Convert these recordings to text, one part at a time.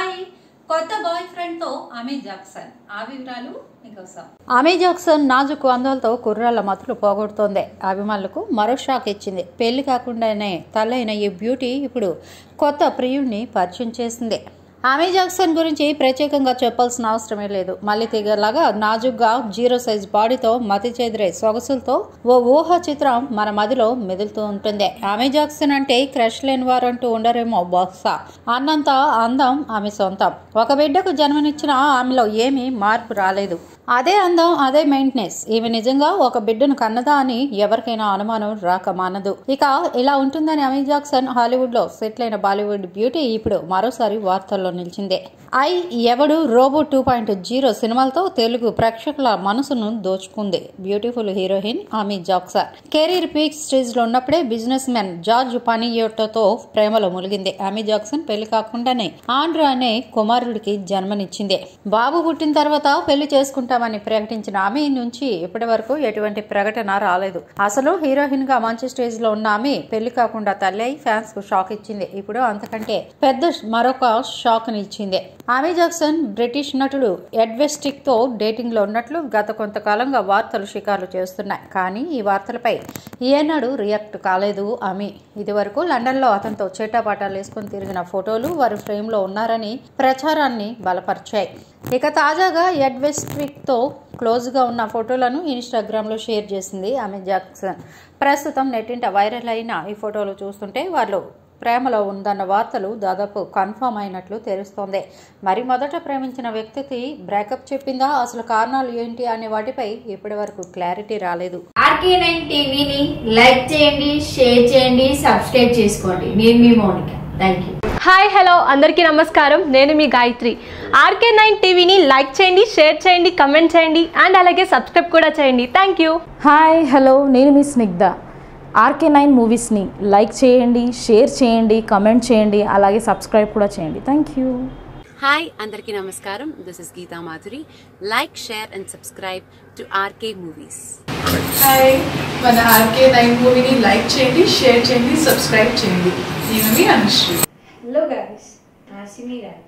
hi కొత్త boy friend తో Amy Jackson ఆ వివరాలు మీకోసం ఆమె జాక్సన్ నాజుకు అందాలతో కుర్రాళ్ళ మతులు పోగొడుతోంది అభిమానులకు మరో షాక్ ఇచ్చింది పెళ్లి కాకుండానే తల్లైన ఈ బ్యూటీ ఇప్పుడు కొత్త ప్రియుణ్ణి పరిచయం చేసింది ఆమె జాక్సన్ గురించి ప్రత్యేకంగా చెప్పాల్సిన అవసరమే లేదు మళ్ళీ తిగలాగా నాజుగ్గా జీరో సైజ్ బాడీతో మతి చెదిరే సొగసులతో ఓ ఊహ చిత్రం మన మదిలో మెదులుతూ ఉంటుంది ఆమె జాక్సన్ అంటే క్రష్ లేని వారంటూ ఉండరేమో బహుశా అన్నంత అందం ఆమె సొంతం ఒక బిడ్డకు జన్మనిచ్చిన ఆమెలో ఏమీ మార్పు రాలేదు అదే అందం అదే మెయింటెనెన్స్ ఈమె నిజంగా ఒక బిడ్డను కన్నదా అని ఎవరికైనా అనుమానం రాక మానదు ఇక ఇలా ఉంటుందని అమీ జాక్సన్ హాలీవుడ్ లో సెటిల్ అయిన బాలీవుడ్ బ్యూటీ ఇప్పుడు మరోసారి వార్తల్లో నిలిచింది ఐ ఎవడు రోబో టూ పాయింట్ జీరో సినిమాలతో తెలుగు ప్రేక్షకుల మనసును దోచుకుంది beautiful heroine Amy Jackson career peak stage లో ఉన్నప్పుడే బిజినెస్ మెన్ జార్జ్ పనియోటోతో ప్రేమలో మునిగింది ఆమీ జాక్సన్ పెళ్లి కాకుండానే ఆండ్రూ అనే కుమారుడికి జన్మనిచ్చింది బాబు పుట్టిన తర్వాత పెళ్లి చేసుకుంటామని ప్రకటించిన ఆమె నుంచి ఇప్పటి వరకు ఎటువంటి ప్రకటన రాలేదు అసలు హీరోయిన్ గా మంచి స్టేజ్ లో ఉన్న ఆమె పెళ్లి కాకుండా తల్లి అయి ఫ్యాన్స్ కు షాక్ ఇచ్చింది ఇప్పుడు అంతకంటే పెద్ద మరొక షాక్ ని ఇచ్చింది ఆమె జాక్సన్ బ్రిటిష్ నటుడు ఎడ్వెస్టిక్ తో డేటింగ్ లో ఉన్నట్లు గత కొంతకాలంగా వార్తలు షికార్లు చేస్తున్నాయి కానీ ఈ వార్తలపై ఏనాడు రియాక్ట్ కాలేదు ఆమె ఇది వరకు లండన్ లో అతనితో చేటాపాటాలు వేసుకుని తిరిగిన ఫోటోలు వారి ఫ్రేమ్ లో ఉన్నారని ప్రచారాన్ని బలపరిచాయి ఇక తాజాగా ఎడ్వెస్ట్రిక్ తో క్లోజ్ గా ఉన్న ఫోటోలను ఇన్స్టాగ్రామ్ లో షేర్ చేసింది ఆమె జాక్సన్ ప్రస్తుతం నెట్టింట వైరల్ అయిన ఈ ఫోటోలు చూస్తుంటే వాళ్ళు ప్రేమలో ఉందన్న వార్తలు దాదాపు కన్ఫర్మ్ అయినట్లు తెలుస్తోంది మరి మొదట ప్రేమించిన వ్యక్తికి బ్రేకప్ చెప్పిందా అసలు కారణాలు ఏంటి అనే వాటిపై ఇప్పటి వరకు క్లారిటీ రాలేదు ఆర్కే నైన్ టీవీని లైక్ చేయండి షేర్ చేయండి సబ్స్క్రైబ్ చేసుకోండి నేను మీ Mounika thank you hi hello అందరికీ నమస్కారం నేను మీ గాయత్రి ఆర్కే నైన్ టీవీని లైక్ చేయండి షేర్ చేయండి కమెంట్ చేయండి అండ్ అలాగే సబ్స్క్రైబ్ కూడా చేయండి థ్యాంక్ యూ హాయ్ హలో నేను మీ స్నిగ్ధ ఆర్కే నైన్ మూవీస్ని లైక్ చేయండి షేర్ చేయండి కమెంట్ చేయండి అలాగే సబ్స్క్రైబ్ కూడా చేయండి థ్యాంక్ యూ హాయ్ అందరికీ నమస్కారం this is Geetha Madhuri like share and subscribe to RK movies hi మన ఆర్కే నైన్ మూవీని లైక్ చేయండి షేర్ చేయండి సబ్స్క్రైబ్ చేయండి నేను మీ అనుశ్రీ హలో గాయస్ నా సిమి గారు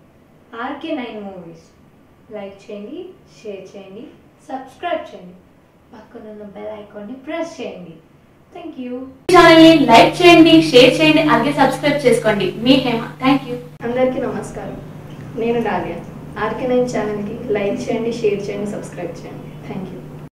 ఆర్కే నైన్ మూవీస్ లైక్ చేయండి షేర్ చేయండి సబ్స్క్రైబ్ చేయండి పక్కనున్న బెల్ ఐకాన్ని ప్రెస్ చేయండి థ్యాంక్ యూ ఛానల్ని లైక్ చేయండి షేర్ చేయండి అలాగే సబ్స్క్రైబ్ చేసుకోండి మీ హేమ థ్యాంక్ యూ అందరికీ నమస్కారం నేను డాలియా ఆర్కే నైన్ ఛానల్కి లైక్ చేయండి షేర్ చేయండి సబ్స్క్రైబ్ చేయండి థ్యాంక్ యూ